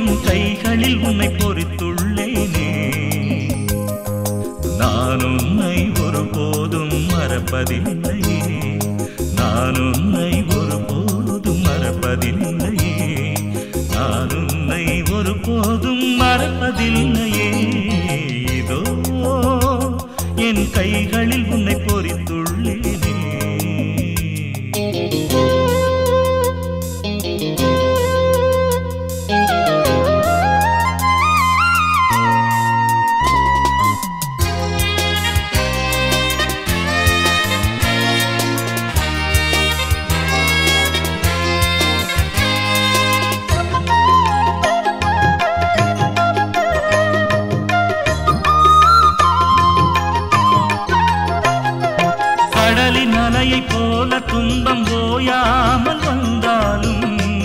என் கைகளில் உன்னை பொறித்துள்ளேனே நான் உன்னை ஒருபோதும் மறப்பதில்லையே நான் உன்னை ஒருபோதும் மறப்பதில்லையே நான் உன்னை ஒருபோதும் மறப்பதில்லையே இதோ என் கைகளில் உன்னை பொறித்துள்ளேனே கடலின் அலையைப் போல துன்பம் ஓயாமல் வந்தாலும்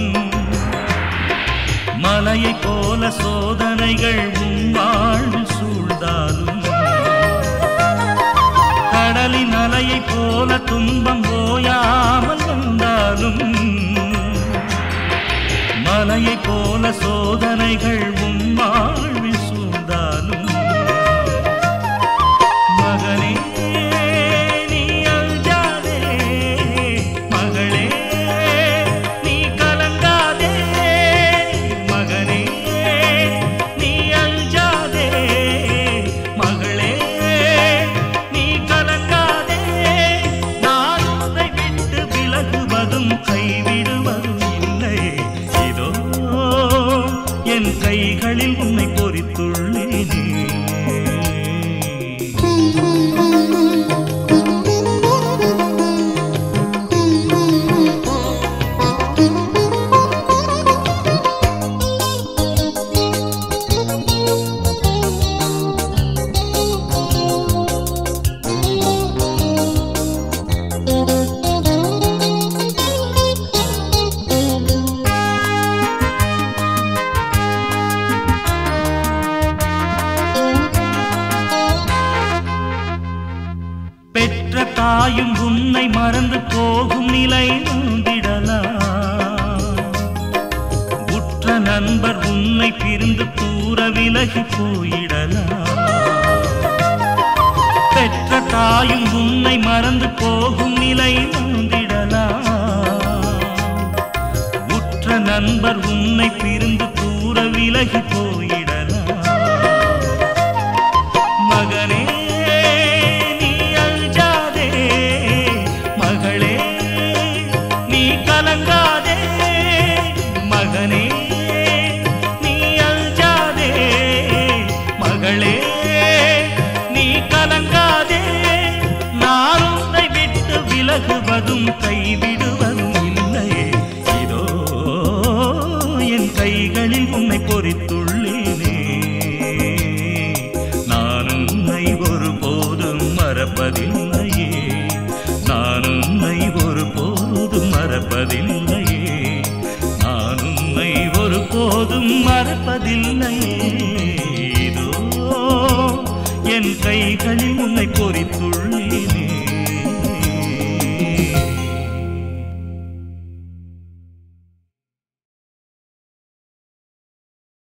மலையைப் போல சோதனைகள் உன் வாழ்வில் சூழ்ந்தாலும் கடலின் அலையைப் போல துன்பம் ஓயாமல் வந்தாலும் மலையைப் போல சோதனைகள் உன் வாழ்வில் சூழ்ந்தாலும் மகனே நீ அஞ்சாதே மகளே நீ கலங்காதே மகனே நீ அஞ்சாதே மகளே நீ கலங்காதே நான் உன்னை விட்டு விலகுவதும் கைவிடுவதும் இல்லை இதோ என் கைகளில் உன்னை பொறித்துள்ளேனே பெற்ற தாயும் உன்னை மறந்து போகும் நிலை நொந்திடலாம் உற்ற நண்பர் உன்னை பிரிந்து தூர விலகி போயிடலாம் பெற்ற தாயும் உன்னை மறந்து போகும் நிலை நொந்திடலாம் உற்ற நண்பர் உன்னை பிரிந்து தூர விலகி போயிடலாம் மகனே நீ அழுஜாதே மகளே நீ கலங்காதே மகனே நீ அழுஜாதே மகளே நீ கலங்காதே நான் உன்னை விட்டு விலகுவதும் கைவிடுவதும் இல்லையே இதோ என் கைகளில் உன்னை பொறித்துள்ளேனே நான் உன்னை ஒருபோதும் மறப்பதில்லையே நான் உன்னை ஒருபோதும் மறப்பதில்லையே நான் உன்னை ஒருபோதும் மறப்பதில்லையே இதோ என் கைகளில் உன்னை பொறித்துள்ளேனே